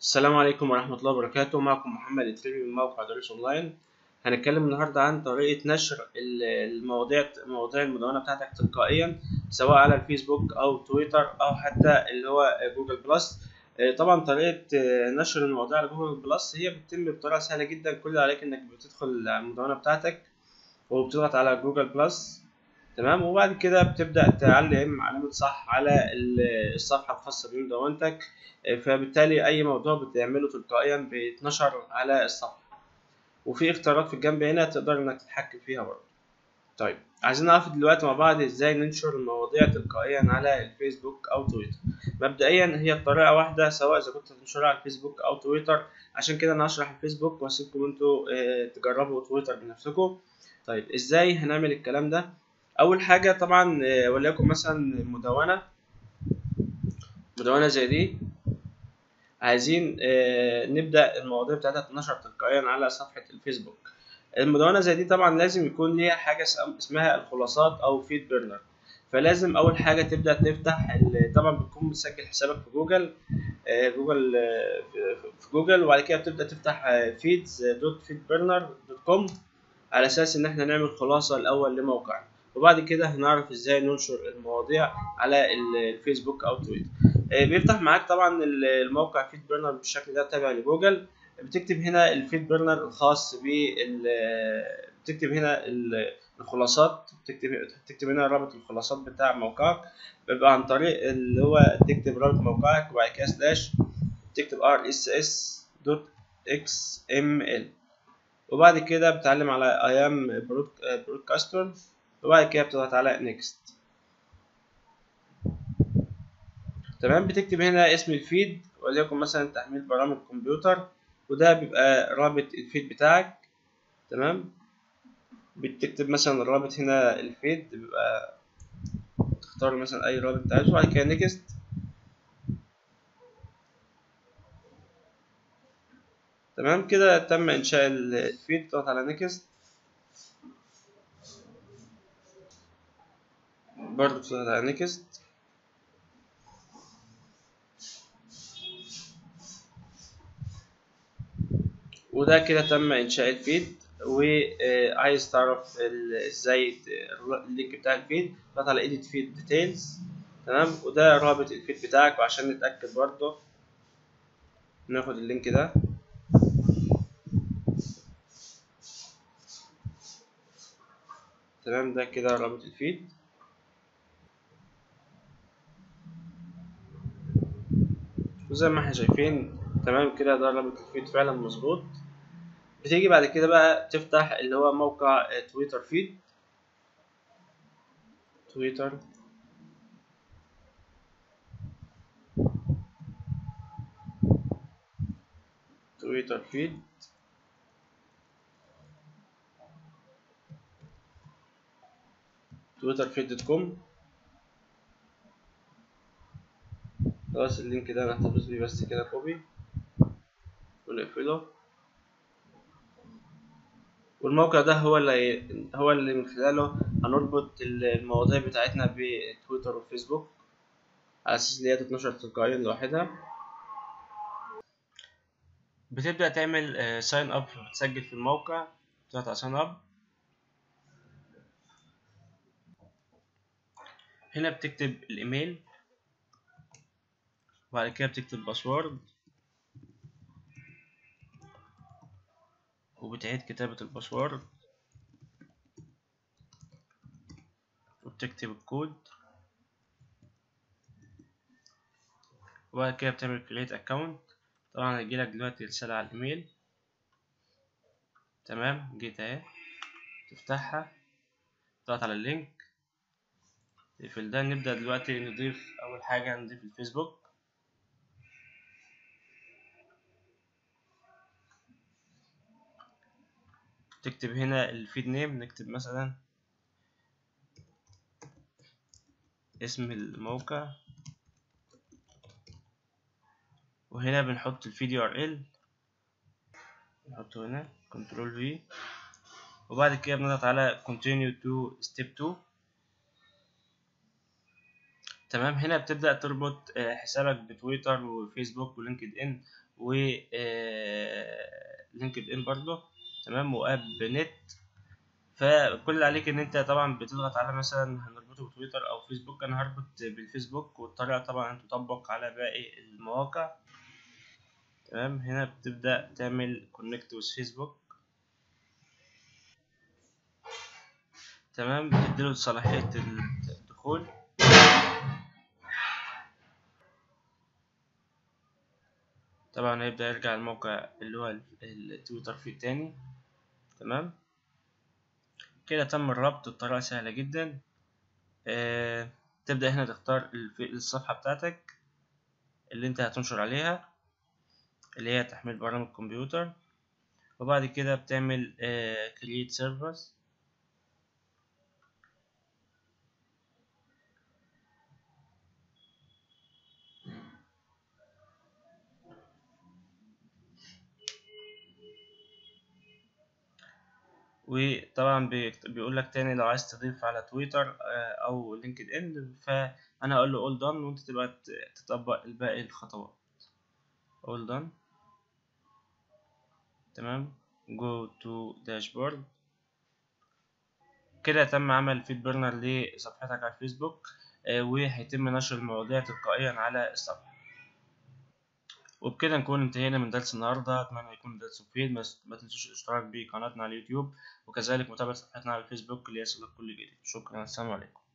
السلام عليكم ورحمة الله وبركاته معكم محمد التربي من موقع دروس أونلاين هنتكلم النهاردة عن طريقة نشر ال- المواضيع مواضيع المدونة بتاعتك تلقائيا سواء على الفيسبوك أو تويتر أو حتى اللي هو جوجل بلس آه، طبعا طريقة آه، نشر المواضيع على جوجل بلس هي بتتم بطريقة سهلة جدا كل اللي عليك إنك بتدخل على المدونة بتاعتك وبتضغط على جوجل بلس تمام وبعد كده بتبدأ تعلم علامة صح على ال- الصفحة الخاصة بمدونتك فبالتالي أي موضوع بتعمله تلقائيا بيتنشر على الصفحة وفي اختيارات في الجنب هنا تقدر إنك تتحكم فيها برضه طيب عايزين نعرف دلوقتي مع بعض ازاي ننشر المواضيع تلقائيا على الفيسبوك او تويتر مبدئيا هي الطريقه واحده سواء اذا كنت هتنشرها على الفيسبوك او تويتر عشان كده انا هشرح الفيسبوك واسيبكم انتوا اه تجربوا تويتر بنفسكم طيب ازاي هنعمل الكلام ده اول حاجه طبعا اه وليكن مثلا مدونه مدونه زي دي عايزين اه نبدا المواضيع بتاعتها تنشر تلقائيا على صفحه الفيسبوك المدونة زي دي طبعا لازم يكون ليها حاجة اسمها الخلاصات أو فيد بيرنر فلازم أول حاجة تبدأ تفتح طبعا بتكون مسجل حسابك في جوجل جوجل في جوجل وبعد كده بتبدأ تفتح فيدز دوت فيد بيرنر دوت كوم على أساس إن احنا نعمل خلاصة الأول لموقعنا وبعد كده هنعرف ازاي ننشر المواضيع على الفيسبوك أو تويتر بيفتح معاك طبعا الموقع فيد بيرنر بالشكل ده تابع لجوجل بتكتب هنا الفيد بيرنر الخاص بال بتكتب هنا الخلاصات بتكتب تكتب هنا رابط الخلاصات بتاع موقعك بيبقى عن طريق اللي هو تكتب رابط موقعك وبعد كده سلاش تكتب ار اس اس دوت اكس ام ال وبعد كده بتعلم على اي ام برودكاستر وبعد كده بتضغط على نيكست تمام بتكتب هنا اسم الفيد وليكن مثلا تحميل برامج كمبيوتر وده بيبقى رابط الفيد بتاعك تمام بتكتب مثلا الرابط هنا الفيد بيبقى تختار مثلا اي رابط انت عايزه وبعد كده نيكست تمام كده تم انشاء الفيد تضغط على نيكست برضه تضغط على نيكست وده كده تم انشاء الفيد وعايز تعرف ازاي اللينك بتاع الفيد تضغط على edit feed details تمام وده رابط الفيد بتاعك وعشان نتاكد برضه ناخد اللينك ده تمام ده كده رابط الفيد وزي ما احنا شايفين تمام كده ده رابط الفيد فعلا مظبوط بتيجي بعد كده بقى تفتح اللي هو موقع تويتر فيد تويتر تويتر فيد تويتر فيد دوت كوم خلاص اللينك ده نحتفظ بيه بس كده كوبي ونقفله والموقع ده هو اللي هو اللي من خلاله هنربط المواضيع بتاعتنا بتويتر وفيسبوك على اساس ان هي تتنشر تلقائيا لوحدها بتبدأ تعمل ساين اب بتسجل في الموقع تضغط على ساين اب هنا بتكتب الايميل وبعد كده بتكتب باسورد وبتعيد كتابة الباسورد وبتكتب الكود وبعد كده بتعمل create account طبعا هيجيلك دلوقتي رسالة على الايميل تمام جيت اهي تفتحها تضغط على اللينك تقفل ده نبدأ دلوقتي نضيف أول حاجة نضيف الفيسبوك تكتب هنا الفيد نيم نكتب مثلا اسم الموقع وهنا بنحط الفيد يو ار ال نحطه هنا كنترول في وبعد كده بنضغط على continue to step 2 تمام هنا بتبدأ تربط آه، حسابك بتويتر وفيسبوك ولينكد ان و لينكد ان برضه تمام واب نت فكل اللي عليك ان انت طبعا بتضغط على مثلا هنربطه بتويتر او فيسبوك انا هربط بالفيسبوك والطريقه طبعا تطبق على باقي المواقع تمام هنا بتبدا تعمل كونكت وذ فيسبوك تمام بتديله صلاحيه الدخول طبعا هيبدا يرجع الموقع اللي هو التويتر فيه تاني تمام كده تم الربط بطريقة سهلة جدا آه، تبدأ هنا تختار الصفحة بتاعتك اللي انت هتنشر عليها اللي هي تحميل برامج الكمبيوتر وبعد كده بتعمل آه، create service وطبعا بيقول لك تاني لو عايز تضيف على تويتر او لينكد ان فانا اقول له all done وانت تبقى تطبق الباقي الخطوات all done تمام go to dashboard كده تم عمل فيد برنر لصفحتك على الفيسبوك وهيتم نشر المواضيع تلقائيا على الصفحة وبكده نكون انتهينا من درس النهارده اتمنى يكون درس مفيد ما تنسوش الاشتراك بقناتنا على اليوتيوب وكذلك متابعه صفحتنا على الفيسبوك ليصلك كل جديد شكرا السلام عليكم